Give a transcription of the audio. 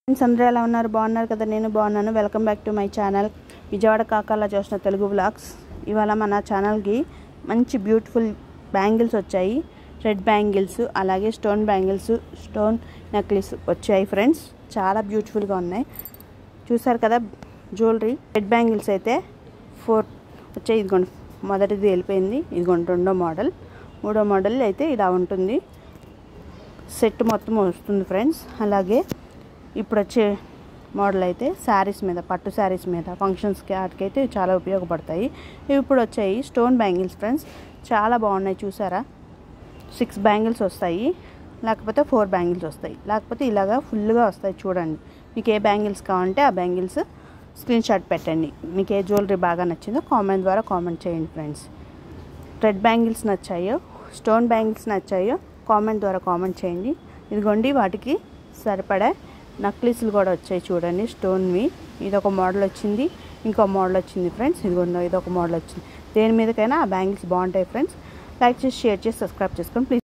friends అందరూ ఎలా ఉన్నారు బాగున్నారు కదా నేను బాగున్నాను welcome back to my channel Vijayawada కాకాల చూసిన తెలుగు వ్లాగ్స్ ఇవాళ మన ఛానల్కి మంచి బ్యూటిఫుల్ బ్యాంగిల్స్ వచ్చాయి రెడ్ బ్యాంగిల్స్ అలాగే స్టోన్ బ్యాంగిల్స్ స్టోన్ నెక్లెస్ వచ్చాయి ఫ్రెండ్స్ చాలా బ్యూటిఫుల్గా ఉన్నాయి చూసారు కదా జ్యువెలరీ రెడ్ బ్యాంగిల్స్ అయితే ఫోర్ వచ్చాయి ఇదిగోండి మొదటిది వెళ్ళిపోయింది ఇదిగోండి రెండో మోడల్ మూడో మోడల్ అయితే ఇలా ఉంటుంది సెట్ మొత్తం వస్తుంది ఫ్రెండ్స్ అలాగే ఇప్పుడు వచ్చే మోడల్ అయితే శారీస్ మీద పట్టు శారీస్ మీద ఫంక్షన్స్కి వాటికైతే చాలా ఉపయోగపడతాయి ఇవి ఇప్పుడు వచ్చాయి స్టోన్ బ్యాంగిల్స్ ఫ్రెండ్స్ చాలా బాగున్నాయి చూసారా సిక్స్ బ్యాంగిల్స్ వస్తాయి లేకపోతే ఫోర్ బ్యాంగిల్స్ వస్తాయి లేకపోతే ఇలాగా ఫుల్గా వస్తాయి చూడండి మీకు ఏ బ్యాంగిల్స్ కావాలంటే ఆ బ్యాంగిల్స్ స్క్రీన్ షాట్ పెట్టండి మీకు ఏ జ్యువెలరీ బాగా నచ్చిందో కామెంట్ ద్వారా కామెంట్ చేయండి ఫ్రెండ్స్ రెడ్ బ్యాంగిల్స్ నచ్చాయో స్టోన్ బ్యాంగిల్స్ నచ్చాయో కామెంట్ ద్వారా కామెంట్ చేయండి ఇదిగోండి వాటికి సరిపడా నక్లీస్లు కూడా వచ్చాయి చూడండి స్టోన్వి ఇది ఒక మోడల్ వచ్చింది ఇంకో మోడల్ వచ్చింది ఫ్రెండ్స్ ఇదిగోండి ఇది ఒక మోడల్ వచ్చింది దేని మీదకైనా ఆ బ్యాంగిల్స్ బాగుంటాయి ఫ్రెండ్స్ లైక్ చేసి షేర్ చేసి సబ్స్క్రైబ్ చేసుకోండి ప్లీజ్